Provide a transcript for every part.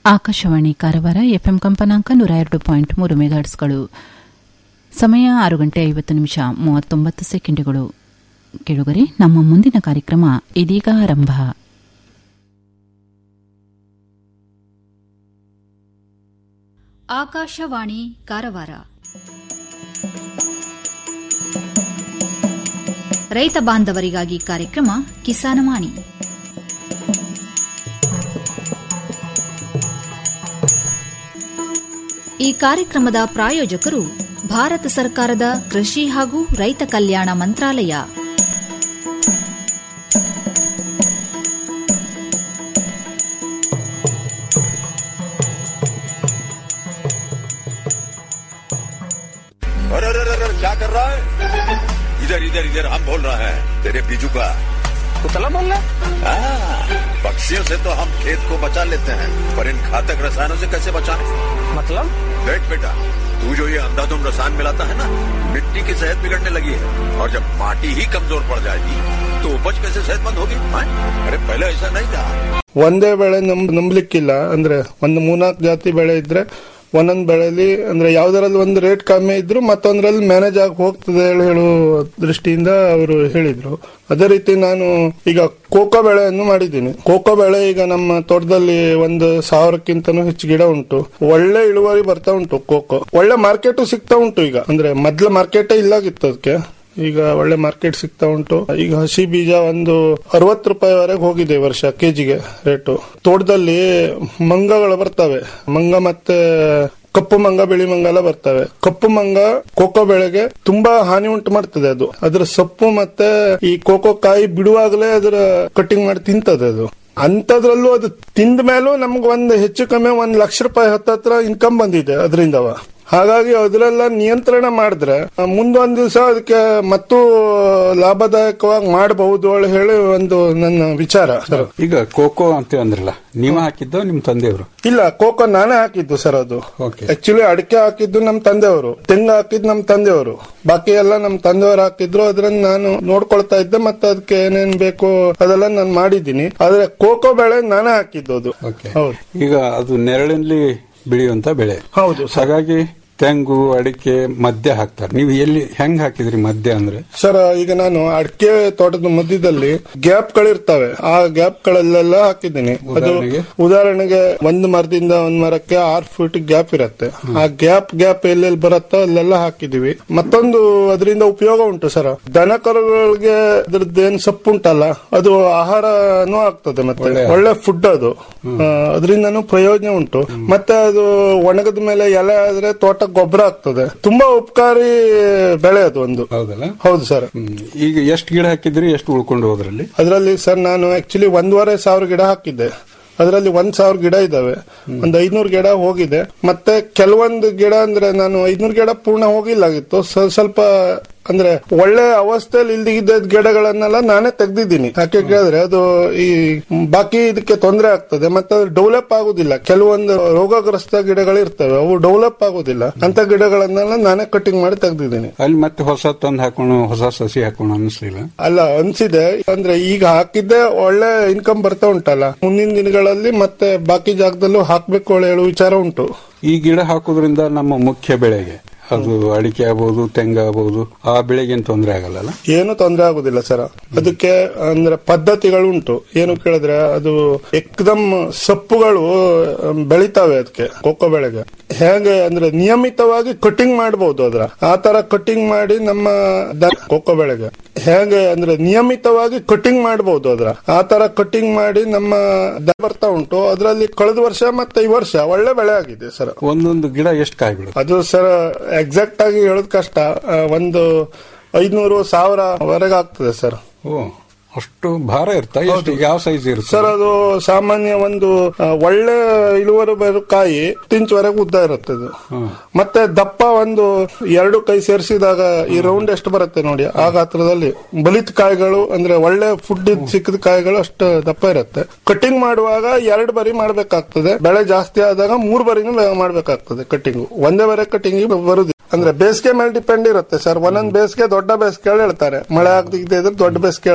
Akashvani Karwar FM ಕಂಪನಾಂಕ ನೂರ ಎರಡು ಪಾಯಿಂಟ್ ಮೂರು ಮೆಗಾಟ್ಸ್ಗಳು ಸಮಯ ಆರು ಗಂಟೆ ಐವತ್ತು ನಿಮಿಷ ಮೂವತ್ತೊಂಬತ್ತು ಸೆಕೆಂಡುಗಳು ಕೇಳುಗರೆ ನಮ್ಮ ಮುಂದಿನ ಕಾರ್ಯಕ್ರಮ ಇದೀಗ ಆರಂಭ ಆಕಾಶವಾಣಿ ಕಾರವಾರ ರೈತ ಬಾಂಧವರಿಗಾಗಿ ಕಾರ್ಯಕ್ರಮ ಕಿಸಾನವಾಣಿ ಈ ಕಾರ್ಯಕ್ರಮದ ಪ್ರಾಯೋಜಕರು ಭಾರತ ಸರ್ಕಾರದ ಕೃಷಿ ಹಾಗೂ ರೈತ ಕಲ್ಯಾಣ ಮಂತ್ರಾಲಯ अरे अरे अरे अरे, क्या कर रहा है इधर इधर इधर हम बोल रहे हैं तेरे बीजू का कुतला बोल रहा हाँ, पक्षियों से तो हम खेत को बचा लेते हैं पर इन घातक रसायनों से कैसे बचाएं मतलब देख बेटा तू जो ये अंधाधुंध रसायन मिलाता है ना मिट्टी की सेहत बिगड़ने लगी है और जब माटी ही कमजोर पड़ जाएगी तो उपज कैसे सेहतमंद होगी हाँ? अरे पहले ऐसा नहीं था ಒಂದೇ ಬೆಳೆ ನಮ್ ನಂಬಲಿಕ್ಕಿಲ್ಲ ಅಂದ್ರೆ ಒಂದು ಮೂರ್ನಾಲ್ಕು ಜಾತಿ ಬೆಳೆ ಇದ್ರೆ ಒಂದೊಂದ್ ಬೆಳೆಲಿ ಅಂದ್ರೆ ಯಾವ್ದರಲ್ಲಿ ಒಂದು ರೇಟ್ ಕಮ್ಮಿ ಇದ್ರು ಮತ್ತೊಂದ್ರಲ್ಲಿ ಮ್ಯಾನೇಜ್ ಆಗಿ ಹೋಗ್ತದೆ ಹೇಳಿ ಹೇಳುವ ದೃಷ್ಟಿಯಿಂದ ಅವರು ಹೇಳಿದ್ರು ಅದೇ ರೀತಿ ನಾನು ಈಗ ಕೋಕೋ ಬೆಳೆಯನ್ನು ಮಾಡಿದ್ದೀನಿ ಕೋಕೋ ಬೆಳೆ ಈಗ ನಮ್ಮ ತೋಟದಲ್ಲಿ ಒಂದು ಸಾವಿರಕ್ಕಿಂತನೂ ಹೆಚ್ಚು ಗಿಡ ಉಂಟು ಒಳ್ಳೆ ಇಳುವರಿ ಬರ್ತಾ ಉಂಟು ಕೋಕೋ ಒಳ್ಳೆ ಮಾರ್ಕೆಟ್ ಸಿಗ್ತಾ ಉಂಟು ಈಗ ಅಂದ್ರೆ ಮೊದ್ಲ ಮಾರ್ಕೆಟೇ ಇಲ್ಲಾಗಿತ್ತು ಅದಕ್ಕೆ ಈಗ ಒಳ್ಳೆ ಮಾರ್ಕೆಟ್ ಸಿಗ್ತಾ ಉಂಟು ಈಗ ಹಸಿ ಬೀಜ ಒಂದು ಅರವತ್ತು ರೂಪಾಯಿವರೆಗೆ ಹೋಗಿದೆ ಈ ವರ್ಷ ಕೆಜಿಗೆ ರೇಟು ತೋಟದಲ್ಲಿ ಮಂಗಗಳು ಬರ್ತವೆ ಮಂಗ ಮತ್ತೆ ಕಪ್ಪು ಮಂಗ ಬಿಳಿ ಮಂಗ ಎಲ್ಲ ಬರ್ತವೆ ಕಪ್ಪು ಮಂಗ ಕೋಕೋ ಬೆಳೆಗೆ ತುಂಬಾ ಹಾನಿ ಉಂಟು ಮಾಡ್ತದೆ ಅದು ಅದ್ರ ಸೊಪ್ಪು ಮತ್ತೆ ಈ ಕೋಕೋ ಕಾಯಿ ಬಿಡುವಾಗಲೇ ಅದರ ಕಟಿಂಗ್ ಮಾಡಿ ತಿಂತದೆ ಅದು ಅಂತದ್ರಲ್ಲೂ ಅದು ತಿಂದ ಮೇಲೂ ನಮ್ಗೆ ಒಂದು ಹೆಚ್ಚು ಕಮ್ಮಿ ಒಂದ್ ಲಕ್ಷ ರೂಪಾಯಿ ಹತ್ತತ್ರ ಇನ್ಕಮ್ ಬಂದಿದೆ ಅದರಿಂದವ ಹಾಗಾಗಿ ಅದರೆಲ್ಲ ನಿಯಂತ್ರಣ ಮಾಡಿದ್ರೆ ಮುಂದೊಂದ್ ದಿವಸ ಅದಕ್ಕೆ ಮತ್ತು ಲಾಭದಾಯಕವಾಗಿ ಮಾಡಬಹುದು ಹೇಳಿ ಒಂದು ನನ್ನ ವಿಚಾರ ಸರ್ ಈಗ ಕೋಕೋ ಅಂತ ಅಂದ್ರಲ್ಲ ನೀವ ಹಾಕಿದ್ದು ನಿಮ್ ತಂದೆಯವರು ಇಲ್ಲ ಕೋಕೋ ನಾನೇ ಹಾಕಿದ್ದು ಸರ್ ಅದು Okay. ಆಕ್ಚುಲಿ ಅಡಿಕೆ ಹಾಕಿದ್ದು ನಮ್ ತಂದೆಯವರು ತೆಂಗು ಹಾಕಿದ್ದು ನಮ್ ತಂದೆಯವರು ಬಾಕಿ ಎಲ್ಲ ನಮ್ ತಂದೆಯವರು ಹಾಕಿದ್ರು ಅದ್ರನ್ನ ನಾನು ನೋಡ್ಕೊಳ್ತಾ ಇದ್ದೆ ಮತ್ತೆ ಅದಕ್ಕೆ ಏನೇನ್ ಬೇಕು ಅದೆಲ್ಲ ನಾನು ಮಾಡಿದ್ದೀನಿ ಆದ್ರೆ ಕೋಕೋ ಬೆಳೆ ನಾನೇ ಹಾಕಿದ್ದು ಅದು ಓಕೆ ಹೌದು ಈಗ ಅದು ನೆರಳಿನಲ್ಲಿ ಬೆಳೆಯುವಂತ ಬೆಳೆ ಹೌದು ಸರ್ ಹಾಗಾಗಿ ತೆಂಗು ಅಡಿಕೆ ಮಧ್ಯ ಹಾಕ್ತಾರೆ ನೀವು ಎಲ್ಲಿ ಹೆಂಗ್ ಹಾಕಿದ್ರಿ ಮಧ್ಯ ಅಂದ್ರೆ ಸರ್ ಈಗ ನಾನು ಅಡಿಕೆ ತೋಟದ ಮಧ್ಯದಲ್ಲಿ ಗ್ಯಾಪ್ ಗಳಿರ್ತವೆ ಆ ಗ್ಯಾಪ್ ಗಳಲ್ಲೆಲ್ಲ ಹಾಕಿದ್ದೀನಿ ಅದು ಉದಾಹರಣೆಗೆ? ಉದಾಹರಣೆಗೆ ಒಂದು ಮರದಿಂದ ಒಂದ್ ಮರಕ್ಕೆ ಆರ್ ಫೀಟ್ ಗ್ಯಾಪ್ ಇರುತ್ತೆ ಆ ಗ್ಯಾಪ್ ಗ್ಯಾಪ್ ಎಲ್ಲೆಲ್ಲಿ ಬರುತ್ತೋ ಅಲ್ಲೆಲ್ಲ ಹಾಕಿದೀವಿ ಮತ್ತೊಂದು ಅದರಿಂದ ಉಪಯೋಗ ಉಂಟು ಸರ್ ದನ ಕರುಗಳಿಗೆ ಅದ್ರದ್ದು ಏನ್ ಸೊಪ್ಪು ಉಂಟಲ್ಲ ಅದು ಆಹಾರನೂ ಆಗ್ತದೆ ಮತ್ತೆ ಒಳ್ಳೆ ಒಳ್ಳೆ ಫುಡ್ ಅದು ಅದರಿಂದನೂ ಪ್ರಯೋಜನ ಉಂಟು ಮತ್ತೆ ಅದು ಒಣಗದ ಮೇಲೆ ಎಲೆ ಆದ್ರೆ ತೋಟ ಗೊಬ್ಬರ ಆಗ್ತದೆ ತುಂಬಾ ಉಪಕಾರಿ ಬೆಳೆ ಅದು ಒಂದು ಹೌದಲ್ಲ ಹೌದು ಸರ್ ಹ್ಮ್. ಈಗ ಎಷ್ಟು ಗಿಡ ಹಾಕಿದ್ರಿ ಎಷ್ಟು ಉಳ್ಕೊಂಡು ಹೋದ್ರಲ್ಲಿ ಅದರಲ್ಲಿ ಸರ್ ನಾನು ಆಕ್ಚುಲಿ ಒಂದೂವರೆ ಸಾವಿರ ಗಿಡ ಹಾಕಿದ್ದೆ ಅದರಲ್ಲಿ ಒಂದ್ ಸಾವಿರ ಗಿಡ ಇದಾವೆ ಒಂದ್ ಐದ್ನೂರು ಗಿಡ ಹೋಗಿದೆ ಮತ್ತೆ ಕೆಲವೊಂದು ಗಿಡ ಅಂದ್ರೆ ನಾನು ಐದ್ನೂರು ಗಿಡ ಪೂರ್ಣ ಹೋಗಿಲ್ಲಾಗಿತ್ತು ಸ್ವ- ಸ್ವಲ್ಪ ಅಂದ್ರೆ ಒಳ್ಳೆ ಅವಸ್ಥೆಯಲ್ಲಿ ಇಲ್ದಿದ್ದ ಗಿಡಗಳನ್ನೆಲ್ಲ ನಾನೇ ತೆಗ್ದಿದ್ದೀನಿ ಯಾಕೆ ಕೇಳಿದ್ರೆ ಅದು ಈ ಬಾಕಿ ಇದಕ್ಕೆ ತೊಂದರೆ ಆಗ್ತದೆ ಮತ್ತೆ ಅದು ಡೆವಲಪ್ ಆಗುದಿಲ್ಲ ಕೆಲವೊಂದು ರೋಗಗ್ರಸ್ತ ಗಿಡಗಳು ಇರ್ತವೆ ಅವು ಡೆವಲಪ್ ಆಗುದಿಲ್ಲ ಅಂತ ಗಿಡಗಳನ್ನೆಲ್ಲ ನಾನೇ ಕಟಿಂಗ್ ಮಾಡಿ ತೆಗ್ದಿದ್ದೀನಿ ಅಲ್ಲಿ ಮತ್ತೆ ಹೊಸ ತಂದು ಹಾಕೋಣ ಹೊಸ ಸಸಿ ಹಾಕೋಣ ಅನಿಸ್ಲಿಲ್ಲ ಅಲ್ಲ ಅನ್ಸಿದೆ ಅಂದ್ರೆ ಈಗ ಹಾಕಿದ್ದೆ ಒಳ್ಳೆ ಇನ್ಕಮ್ ಬರ್ತಾ ಉಂಟಲ್ಲ ಮುಂದಿನ ದಿನಗಳಲ್ಲಿ ಮತ್ತೆ ಬಾಕಿ ಜಾಗದಲ್ಲೂ ಹಾಕ್ಬೇಕು ಹೇಳೋ ವಿಚಾರ ಉಂಟು ಈ ಗಿಡ ಹಾಕೋದ್ರಿಂದ ನಮ್ಮ ಮುಖ್ಯ ಬೆಳೆಗೆ ಅದು ಅಡಿಕೆ ಆಗ್ಬಹುದು ತೆಂಗು ಆಗ್ಬಹುದು ಆ ಬೆಳೆಗೆ ಏನು ತೊಂದರೆ ಆಗಲ್ಲ ಏನು ತೊಂದರೆ ಆಗುದಿಲ್ಲ ಸರ್ ಅದಕ್ಕೆ ಅಂದ್ರೆ ಪದ್ಧತಿಗಳು ಉಂಟು ಏನು ಕೇಳಿದ್ರೆ ಅದು ಎಕ್ದಮ್ ಸೊಪ್ಪುಗಳು ಅಮ್, ಬೆಳಿತಾವೆ ಅದಕ್ಕೆ ಕೋಕೋ ಬೆಳೆಗೆ ಹೇಗೆ ಅಂದ್ರೆ ನಿಯಮಿತವಾಗಿ ಕಟಿಂಗ್ ಮಾಡಬಹುದು ಅದ್ರ ಆ ತರ ಕಟಿಂಗ್ ಮಾಡಿ ನಮ್ಮ ದ- ಕೋಕೋ ಬೆಳೆಗೆ ಹೇಗೆ ಅಂದ್ರೆ ನಿಯಮಿತವಾಗಿ ಕಟಿಂಗ್ ಮಾಡಬಹುದು ಅದ್ರ ಆ ತರ ಕಟಿಂಗ್ ಮಾಡಿ ನಮ್ಮ ದ- ಬರ್ತಾ ಉಂಟು ಅದರಲ್ಲಿ ಕಳೆದ ವರ್ಷ ಮತ್ತೆ ಈ ವರ್ಷ ಒಳ್ಳೆ ಬೆಳೆ ಆಗಿದೆ ಸರ್ ಒಂದೊಂದು ಗಿಡ ಎಷ್ಟು ಕಾಯಿ ಬಿಡುತ್ತೆ ಅದು ಸರ್ ಎಕ್ಸಾಕ್ಟ್ ಆಗಿ ಹೇಳೋದ್ ಕಷ್ಟ ಆ, ಒಂದು ಐದ್ನೂರು ಸಾವಿರ ವರೆಗೆ ಆಗ್ತದೆ ಸರ್ ಓ ಅಷ್ಟು ಭಾರ ಇರ್ತಾ ಎಷ್ಟು ಯಾವ ಸೈಜ್ ಇರುತ್ತೆ ಸರ್ ಅದು ಸಾಮಾನ್ಯ ಒಂದು ಆ, ಒಳ್ಳೆ ಇಳುವರಿ ಬರೋ ಕಾಯಿ ಇಂಚ್ವರೆಗೆ ಉದ್ದ ಇರುತ್ತೆ ಅದು ಮತ್ತೆ ದಪ್ಪ ಒಂದು ಎರಡು ಕೈ ಸೇರಿಸಿದಾಗ ಈ ರೌಂಡ್ ಎಷ್ಟು ಬರುತ್ತೆ ನೋಡಿ ಆ ಗಾತ್ರದಲ್ಲಿ ಬಲಿತ ಕಾಯಿಗಳು ಅಂದ್ರೆ ಒಳ್ಳೆ ಫುಡ್ ಸಿಕ್ಕಿದ ಕಾಯಿಗಳು ಅಷ್ಟು ದಪ್ಪ ಇರುತ್ತೆ ಕಟಿಂಗ್ ಮಾಡುವಾಗ ಎರಡು ಬರಿ ಮಾಡ್ಬೇಕಾಗ್ತದೆ ಬೆಳೆ ಜಾಸ್ತಿ ಆದಾಗ ಮೂರ್ ಬರಿನೂ ಮಾಡ್ಬೇಕಾಗ್ತದೆ ಕಟಿಂಗ್ ಒಂದೇ ಬರೆ ಕಟಿಂಗ್ ಬರುದಿಲ್ಲ ಅಂದ್ರೆ ಬೇಸಿಗೆ ಮೇಲೆ ಡಿಪೆಂಡ್ ಇರುತ್ತೆ ಸರ್ ಒಂದೊಂದ್ ಬೇಸಿಗೆ ದೊಡ್ಡ ಬೇಸಿಗೆ ಹೇಳ್ತಾರೆ ಮಳೆ ಆಗದಿದ್ದೆ ಇದ್ರೆ ದೊಡ್ಡ ಬೇಸಿಗೆ ಹೇಳ್ತಾರೆ ನಮ್ಮ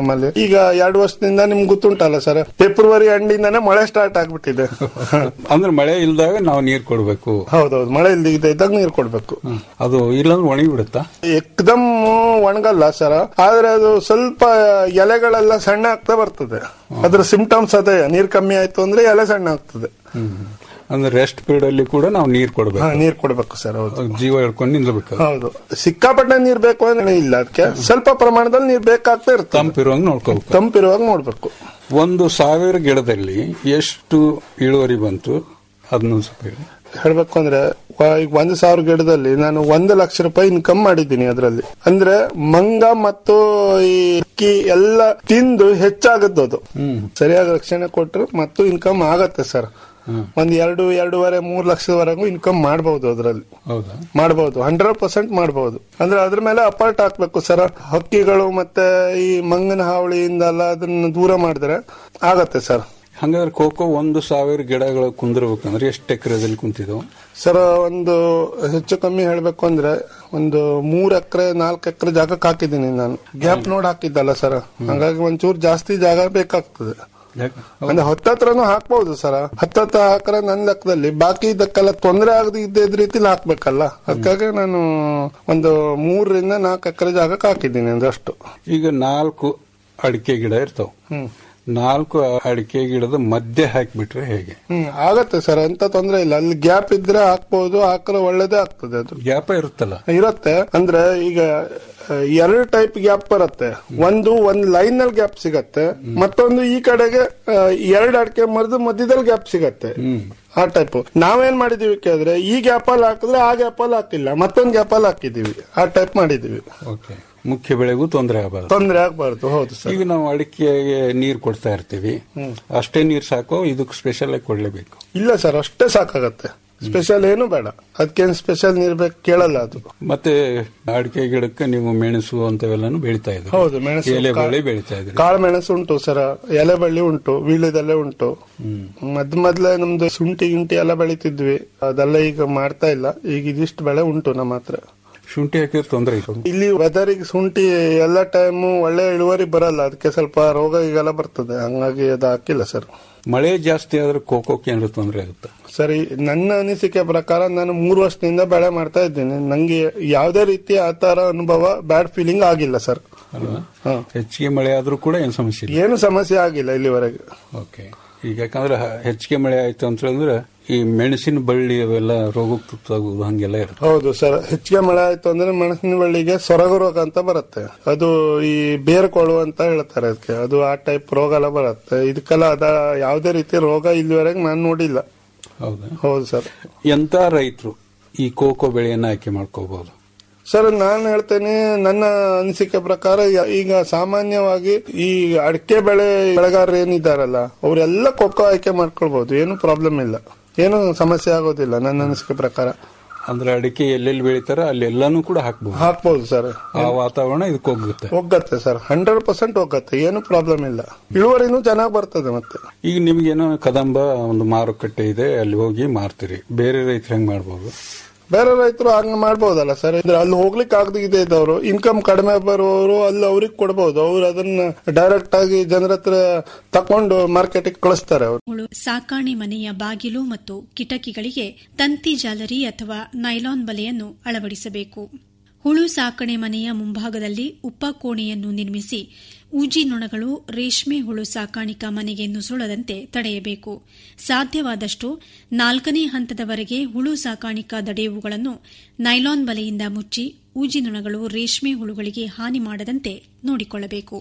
ನಮ್ಮಲ್ಲಿ ಈಗ ಎರಡು ವರ್ಷದಿಂದ ನಿಮ್ಗೆ ಗೊತ್ತುಂಟಲ್ಲ ಸರ್ ಫೆಬ್ರವರಿ ಎಂಡಿಂದಾನೆ ಮಳೆ ಸ್ಟಾರ್ಟ್ ಆಗ್ಬಿಟ್ಟಿದೆ ಅಂದ್ರೆ ಮಳೆ ಇಲ್ದಾಗ ನಾವು ನೀರ್ ಕೊಡ್ಬೇಕು ಹೌದೌದು ಮಳೆ ಇಲ್ಲದೆ ಇದ್ದಾಗ ನೀರು ಕೊಡ್ಬೇಕು ಅದು ಇಲ್ಲಾಂದ್ರೆ ಒಣಗಿ ಬಿಡುತ್ತಾ ಎಕ್ದಮ್ ಒಣಗಲ್ಲ ಸರ್ ಆದ್ರೆ ಅದು ಸ್ವಲ್ಪ ಎಲೆಗಳೆಲ್ಲ ಸಣ್ಣ ಆಗ್ತಾ ಬರ್ತದೆ ಅದ್ರ ಸಿಂಪ್ಟಮ್ಸ್ ಅದೇ ನೀರ್ ಕಮ್ಮಿ ಆಯ್ತು ಅಂದ್ರೆ ಎಲೆ ಸಣ್ಣ ಆಗ್ತದೆ ಅಂದ್ರೆ ರೆಸ್ಟ್ ಪೀರಿಯಡ್ ಅಲ್ಲಿ ಕೂಡ ನಾವು ನೀರ್ ಹಾ ಕೊಡ್ಬೇಕು ನೀರ್ ಕೊಡ್ಬೇಕು ಸರ್ ಹೌದು ಜೀವ ಹಿಡ್ಕೊಂಡು ನಿಲ್ಬೇಕು ಹೌದು ಸಿಕ್ಕಾಪಟ್ಟೆ ನೀರ್ ಬೇಕು ಅಂದ್ರೆ ಇಲ್ಲ ಅದಕ್ಕೆ ಸ್ವಲ್ಪ ಪ್ರಮಾಣದಲ್ಲಿ ನೀರ್ ಬೇಕಾಗ್ತಾ ಇರ್ತದೆ ತಂಪಿರುವಂಗ ನೋಡ್ಕೋಬೇಕು ತಂಪಿರುವಾಗ ನೋಡ್ಬೇಕು ಒಂದು ಸಾವಿರ ಗಿಡದಲ್ಲಿ ಎಷ್ಟು ಇಳುವರಿ ಬಂತು ಅದನ್ನೊಂದು ಸ್ವಲ್ಪ ಹೇಳಿ ಹೇಳ್ಬೇಕು ಅಂದ್ರೆ ವ- ಈಗ ಒಂದು ಸಾವಿರ ಗಿಡದಲ್ಲಿ ನಾನು ಒಂದು ಲಕ್ಷ ರೂಪಾಯಿ ಇನ್ಕಮ್ ಮಾಡಿದ್ದೀನಿ ಅದರಲ್ಲಿ ಅಂದ್ರೆ ಮಂಗ ಮತ್ತು ಈ ಅಕ್ಕಿ ಎಲ್ಲ ತಿಂದು ಹೆಚ್ಚಾಗದ್ದು ಅದು ಸರಿಯಾದ ರಕ್ಷಣೆ ಕೊಟ್ಟರು ಮತ್ತು ಇನ್ಕಮ್ ಆಗತ್ತೆ ಸರ್ ಒಂದ್ ಎರಡು ಎರಡೂವರೆ ಮೂರ್ ಲಕ್ಷದವರೆಗೂ ಇನ್ಕಮ್ ಮಾಡಬಹುದು ಅದರಲ್ಲಿ ಹೌದಾ ಮಾಡಬಹುದು ಹಂಡ್ರೆಡ್ ಪರ್ಸೆಂಟ್ ಮಾಡಬಹುದು ಅಂದ್ರೆ ಅದ್ರ ಮೇಲೆ ಅಪಾರ್ಟ್ ಹಾಕ್ಬೇಕು ಸರ್ ಹಕ್ಕಿಗಳು ಮತ್ತೆ ಈ ಮಂಗನ ಹಾವಳಿಯಿಂದ ಎಲ್ಲ ಅದನ್ನ ದೂರ ಮಾಡಿದ್ರೆ ಆಗತ್ತೆ ಸರ್ ಹಂಗಾದ್ರೆ ಕೋಕೋ ಒಂದು ಸಾವಿರ ಗಿಡಗಳು ಕುಂದಿರ್ಬೇಕಂದ್ರೆ ಎಷ್ಟು ಎಕರೆದಲ್ಲಿ ಕುಂತಿದ್ವು ಸರ್ ಒಂದು ಹೆಚ್ಚು ಕಮ್ಮಿ ಹೇಳ್ಬೇಕು ಅಂದ್ರೆ ಒಂದು ಮೂರ್ ಎಕರೆ ನಾಲ್ಕು ಎಕರೆ ಜಾಗಕ್ಕೆ ಹಾಕಿದ್ದೀನಿ ನಾನು ಗ್ಯಾಪ್ ನೋಡ್ ಹಾಕಿದ್ದಲ್ಲ ಸರ್ ಹಾಗಾಗಿ ಒಂಚೂರು ಜಾಸ್ತಿ ಜಾಗ ಬೇಕಾಗ್ತದೆ ಯಾಕೆ? ಅಂದ್ರೆ ಹತ್ತತ್ರನು ಹಾಕ್ಬಹುದು ಸರ್ ಹತ್ತತ್ರ ಹಾಕ್ರೆ ನನ್ನ ಲೆಕ್ಕದಲ್ಲಿ ಬಾಕಿ ಇದಕ್ಕೆಲ್ಲ ತೊಂದರೆ ಆಗದೆ ಇದ್ದ ರೀತಿಲಿ ಹಾಕ್ಬೇಕಲ್ಲ ಅದಕ್ಕಾಗಿ ನಾನು ಒಂದು ಮೂರರಿಂದ ನಾಲ್ಕು ಎಕರೆ ಜಾಗಕ್ಕೆ ಹಾಕಿದ್ದೀನಿ ಅಂದಷ್ಟು ಈಗ ನಾಲ್ಕು ಅಡಿಕೆ ಗಿಡ ಇರ್ತಾವ ಹ್ಮ್ ನಾಲ್ಕು ಅಡಿಕೆ ಗಿಡದ ಮಧ್ಯೆ ಹಾಕಿಬಿಟ್ರೆ ಹೇಗೆ ಹ್ಮ್ ಆಗತ್ತೆ ಸರ್ ಎಂತ ತೊಂದರೆ ಇಲ್ಲ ಅಲ್ಲಿ ಗ್ಯಾಪ್ ಇದ್ರೆ ಹಾಕ್ಬಹುದು ಹಾಕ್ರೆ ಒಳ್ಳೇದೇ ಆಗ್ತದೆ ಅದು ಗ್ಯಾಪ ಇರುತ್ತಲ್ಲ ಇರುತ್ತೆ ಅಂದ್ರೆ ಈಗ ಆ, ಎರಡು ಟೈಪ್ ಗ್ಯಾಪ್ ಬರುತ್ತೆ ಒಂದು ಒಂದ್ ಲೈನ್ ನಲ್ಲಿ ಗ್ಯಾಪ್ ಸಿಗತ್ತೆ ಮತ್ತೊಂದು ಈ ಕಡೆಗೆ ಆ, ಎರಡು ಅಡಿಕೆ ಮರದ ಮಧ್ಯದಲ್ಲಿ ಗ್ಯಾಪ್ ಸಿಗತ್ತೆ ಆ ಟೈಪ್ ನಾವೇನ್ ಮಾಡಿದೀವಿ ಕೇಳಿದ್ರೆ ಈ ಗ್ಯಾಪ್ ಅಲ್ಲಿ ಹಾಕಿದ್ರೆ ಆ ಗ್ಯಾಪ್ ಅಲ್ಲಿ ಹಾಕಿಲ್ಲ ಮತ್ತೊಂದ್ ಗ್ಯಾಪ್ ಅಲ್ಲಿ ಹಾಕಿದೀವಿ ಆ ಟೈಪ್ ಮಾಡಿದೀವಿ ಓಕೆ ಮುಖ್ಯ ಬೆಳೆಗೂ ತೊಂದರೆ ಆಗಬಾರ್ದು ತೊಂದರೆ ಆಗ್ಬಾರ್ದು ಹೌದು ಸರ್ ಈಗ ನಾವು ಅಡಿಕೆಗೆ ನೀರ್ ಕೊಡ್ತಾ ಇರ್ತೀವಿ ಅಷ್ಟೇ ನೀರ್ ಸಾಕು ಇದಕ್ಕೆ ಸ್ಪೆಷಲ್ ಆಗಿ ಕೊಡ್ಲೇಬೇಕು ಇಲ್ಲ ಸರ್ ಅಷ್ಟೇ ಸಾಕಾಗತ್ತೆ ಸ್ಪೆಷಲ್ ಏನು ಬೇಡ ಅದಕ್ಕೇನು ಸ್ಪೆಷಲ್ ನೀರ್ ಬೇಕು ಕೇಳಲ್ಲ ಅದು ಮತ್ತೆ ಅಡಿಕೆ ಗಿಡಕ್ಕೆ ನೀವು ಮೆಣಸು ಅಂತವೆಲ್ಲಾನು ಬೆಳಿತಾ ಇದ್ರಿ ಹೌದು ಮೆಣಸು ಎಲೆ ಕಾ- ಬಳ್ಳಿ ಬೆಳಿತಾ ಇದ್ರಿ ಕಾಳು ಮೆಣಸು ಉಂಟು ಸರ ಎಲೆ ಬಳ್ಳಿ ಉಂಟು ವೀಳ್ಯದೆಲೆ ಉಂಟು ಮದ್ ಮೊದ್ಲೇ ನಮ್ದು ಶುಂಠಿ ಗಿಂಟಿ ಎಲ್ಲ ಬೆಳಿತಿದ್ವಿ ಅದೆಲ್ಲ ಈಗ ಮಾಡ್ತಾ ಇಲ್ಲ ಈಗ ಇದಿಷ್ಟು ಬೆಳೆ ಉಂಟು ನಮ್ಮ ಹತ್ರ ಶುಂಠಿ ಹಾಕಿದ್ರೆ ತೊಂದರೆ ಇಲ್ಲ ಇಲ್ಲಿ ವೆದರಿಗೆ ಶುಂಠಿ ಎಲ್ಲ ಟೈಮು ಒಳ್ಳೆ ಇಳುವರಿ ಬರಲ್ಲ ಅದಕ್ಕೆ ಸ್ವಲ್ಪ ರೋಗ ಈಗೆಲ್ಲ ಬರ್ತದೆ ಹಂಗಾಗಿ ಅದು ಹಾಕಿಲ್ಲ ಸರ್ ಮಳೆ ಜಾಸ್ತಿ ಆದ್ರೆ ಕೋಕೋಕ್ಕೆ ಏನಾದ್ರು ತೊಂದರೆ ಆಗುತ್ತೆ ಸರಿ ನನ್ನ ಅನಿಸಿಕೆ ಪ್ರಕಾರ ನಾನು ಮೂರು ವರ್ಷದಿಂದ ಬೆಳೆ ಮಾಡ್ತಾ ಇದ್ದೀನಿ ನಂಗೆ ಯಾವುದೇ ರೀತಿಯ ಆ ತರ ಅನುಭವ ಬ್ಯಾಡ್ ಫೀಲಿಂಗ್ ಆಗಿಲ್ಲ ಸರ್ ಅಲ್ವಾ ಹಾ. ಹೆಚ್ಚಿಗೆ ಮಳೆ ಆದ್ರೂ ಕೂಡ ಏನ್ ಸಮಸ್ಯೆ ಇಲ್ಲ ಏನು ಸಮಸ್ಯೆ ಆಗಿಲ್ಲ ಇಲ್ಲಿವರೆಗೆ ಓಕೆ ಈಗ ಯಾಕಂದ್ರೆ ಹ- ಹೆಚ್ಚಿಗೆ ಮಳೆ ಆಯ್ತು ಅಂತ ಹೇಳಿದ್ರೆ ಈ ಮೆಣಸಿನ ಬಳ್ಳಿ ಅವೆಲ್ಲ ರೋಗಕ್ಕೆ ತುತ್ತಾಗುವುದು ಹಂಗೆಲ್ಲ ಇರುತ್ತೆ ಹೌದು ಸರ್ ಹೆಚ್ಚಿಗೆ ಮಳೆ ಆಯ್ತು ಅಂದ್ರೆ ಮೆಣಸಿನ ಬಳ್ಳಿಗೆ ಸೊರಗು ರೋಗ ಅಂತ ಬರುತ್ತೆ ಅದು ಈ ಬೇರ್ಕೊಳು ಅಂತ ಹೇಳ್ತಾರೆ ಅದಕ್ಕೆ ಅದು ಆ ಟೈಪ್ ರೋಗ ಎಲ್ಲ ಬರುತ್ತೆ ಇದಕ್ಕೆಲ್ಲ ಅದ ಯಾವುದೇ ರೀತಿ ರೋಗ ಇಲ್ಲಿವರೆಗೆ ನಾನು ನೋಡಿಲ್ಲ ಹೌದಾ ಹೌದು ಸರ್ ಎಂತ ರೈತರು ಈ ಕೋಕೋ ಬೆಳೆಯನ್ನ ಆಯ್ಕೆ ಮಾಡ್ಕೋಬಹುದು ಸರ್ ನಾನು ಹೇಳ್ತೇನೆ ನನ್ನ ಅನಿಸಿಕೆ ಪ್ರಕಾರ ಯ- ಈಗ ಸಾಮಾನ್ಯವಾಗಿ ಈ ಅಡಿಕೆ ಬೆಳೆ ಬೆಳೆಗಾರರು ಏನಿದ್ದಾರಲ್ಲ ಅವರೆಲ್ಲ ಕೊಕ್ಕೋ ಆಯ್ಕೆ ಮಾಡ್ಕೊಳ್ಬಹುದು ಏನು ಪ್ರಾಬ್ಲಮ್ ಇಲ್ಲ ಏನು ಸಮಸ್ಯೆ ಆಗೋದಿಲ್ಲ ನನ್ನ ಅನಿಸಿಕೆ ಪ್ರಕಾರ ಅಂದ್ರೆ ಅಡಿಕೆ ಎಲ್ಲೆಲ್ಲಿ ಬೆಳಿತಾರ ಅಲ್ಲೆಲ್ಲಾನು ಕೂಡ ಹಾಕ್ಬಹುದು ಹಾಕ್ಬಹುದು ಸರ್ ಆ ವಾತಾವರಣ ಇದಕ್ಕೆ ಹೋಗುತ್ತೆ ಹೋಗತ್ತೆ ಸರ್ ಹಂಡ್ರೆಡ್ ಪರ್ಸೆಂಟ್ ಹೋಗತ್ತೆ ಏನು ಪ್ರಾಬ್ಲಮ್ ಇಲ್ಲ ಇಳುವರಿನೂ ಚೆನ್ನಾಗಿ ಬರ್ತದೆ ಮತ್ತೆ ಈಗ ನಿಮ್ಗೇನೋ ಕದಂಬ ಒಂದು ಮಾರುಕಟ್ಟೆ ಇದೆ ಅಲ್ಲಿ ಹೋಗಿ ಮಾರ್ತೀರಿ ಬೇರೆ ರೈತರು ಹೆಂಗ್ ಮಾಡ್ಬೋದು ಬೇರೆ ರೈತರು ಹಂಗ ಮಾಡ್ಬೋದಲ್ಲ ಸರ್ ಇದ್ರೆ ಅಲ್ಲಿ ಹೋಗ್ಲಿಕ್ಕೆ ಆಗದೆ ಇದ್ದವರು ಇನ್ಕಮ್ ಕಡಿಮೆ ಬರುವವರು ಅಲ್ಲಿ ಅವ್ರಿಗೆ ಕೊಡ್ಬೋದು ಅವ್ರು ಅದನ್ನ ಡೈರೆಕ್ಟ್ ಆಗಿ ಜನರ ಹತ್ರ ತಕೊಂಡು ಮಾರ್ಕೆಟಿಗೆ ಕಳಿಸ್ತಾರೆ ಅವ್ರು ಹುಳು ಸಾಕಾಣೆ ಮನೆಯ ಬಾಗಿಲು ಮತ್ತು ಕಿಟಕಿಗಳಿಗೆ ತಂತಿ ಜಾಲರಿ ಅಥವಾ ನೈಲಾನ್ ಬಲೆಯನ್ನು ಅಳವಡಿಸಬೇಕು ಹುಳು ಸಾಕಣೆ ಮನೆಯ ಮುಂಭಾಗದಲ್ಲಿ ಉಪ್ಪ ಕೋಣೆಯನ್ನು ನಿರ್ಮಿಸಿ ಊಜಿ ನೊಣಗಳು ರೇಷ್ಮೆ ಹುಳು ಸಾಕಾಣಿಕಾ ಮನೆಗೆ ನುಸುಳದಂತೆ ತಡೆಯಬೇಕು ಸಾಧ್ಯವಾದಷ್ಟು ನಾಲ್ಕನೇ ಹಂತದವರೆಗೆ ಹುಳು ಸಾಕಾಣಿಕಾ ದಡೆಯುವುಗಳನ್ನು ನೈಲಾನ್ ಬಲೆಯಿಂದ ಮುಚ್ಚಿ ಊಜಿ ನೊಣಗಳು ರೇಷ್ಮೆ ಹುಳುಗಳಿಗೆ ಹಾನಿ ಮಾಡದಂತೆ ನೋಡಿಕೊಳ್ಳಬೇಕು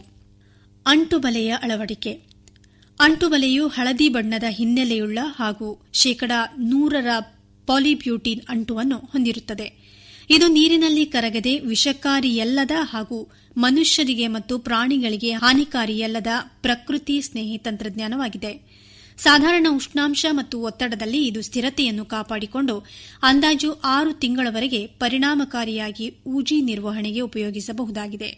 ಅಂಟು ಬಲೆಯ ಅಳವಡಿಕೆ ಅಂಟುಬಲೆಯು ಹಳದಿ ಬಣ್ಣದ ಹಿನ್ನೆಲೆಯುಳ್ಳ ಹಾಗೂ ಶೇಕಡಾ ನೂರರ ಪಾಲಿಬ್ಯೂಟಿನ್ ಅಂಟುವನ್ನು ಹೊಂದಿರುತ್ತದೆ ಇದು ನೀರಿನಲ್ಲಿ ಕರಗದೆ ವಿಷಕಾರಿಯಲ್ಲದ ಹಾಗೂ ಮನುಷ್ಯರಿಗೆ ಮತ್ತು ಪ್ರಾಣಿಗಳಿಗೆ ಹಾನಿಕಾರಿಯಲ್ಲದ ಪ್ರಕೃತಿ ಸ್ನೇಹಿ ತಂತ್ರಜ್ಞಾನವಾಗಿದೆ ಸಾಧಾರಣ ಉಷ್ಣಾಂಶ ಮತ್ತು ಒತ್ತಡದಲ್ಲಿ ಇದು ಸ್ಥಿರತೆಯನ್ನು ಕಾಪಾಡಿಕೊಂಡು ಅಂದಾಜು ಆರು ತಿಂಗಳವರೆಗೆ ಪರಿಣಾಮಕಾರಿಯಾಗಿ ಊಜಿ ನಿರ್ವಹಣೆಗೆ ಉಪಯೋಗಿಸಬಹುದಾಗಿದೆ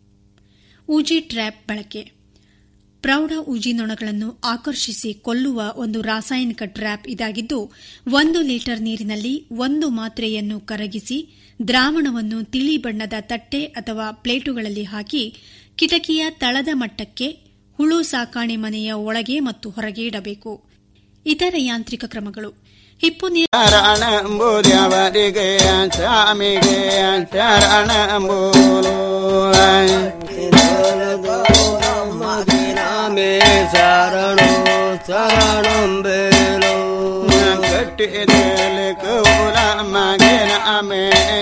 ಊಜಿ ಟ್ರ್ಯಾಪ್ ಬಳಕೆ ಪ್ರೌಢ ಉಜಿ ನೊಣಗಳನ್ನು ಆಕರ್ಷಿಸಿ ಕೊಲ್ಲುವ ಒಂದು ರಾಸಾಯನಿಕ ಟ್ರ್ಯಾಪ್ ಇದಾಗಿದ್ದು ಒಂದು ಲೀಟರ್ ನೀರಿನಲ್ಲಿ ಒಂದು ಮಾತ್ರೆಯನ್ನು ಕರಗಿಸಿ ದ್ರಾವಣವನ್ನು ತಿಳಿ ಬಣ್ಣದ ತಟ್ಟೆ ಅಥವಾ ಪ್ಲೇಟುಗಳಲ್ಲಿ ಹಾಕಿ ಕಿಟಕಿಯ ತಳದ ಮಟ್ಟಕ್ಕೆ ಹುಳು ಸಾಕಾಣೆ ಮನೆಯ ಒಳಗೆ ಮತ್ತು ಹೊರಗೆ ಇಡಬೇಕು ಇತರ ಯಾಂತ್ರಿಕ ಕ್ರಮಗಳು ಹಿಪ್ಪು ನೀರು ಶರಣಂಬುದ್ಯವರಿಗೆ ಸ್ವಾಮಿಗೆ ಶರಣಂಬುಲು ಮೇ ಶರಣು ಶರಣಂಬೇಲು ಕಟ್ಟಿದೇಲೆ ಕೌಲ ಮಗಿನ ಮೇ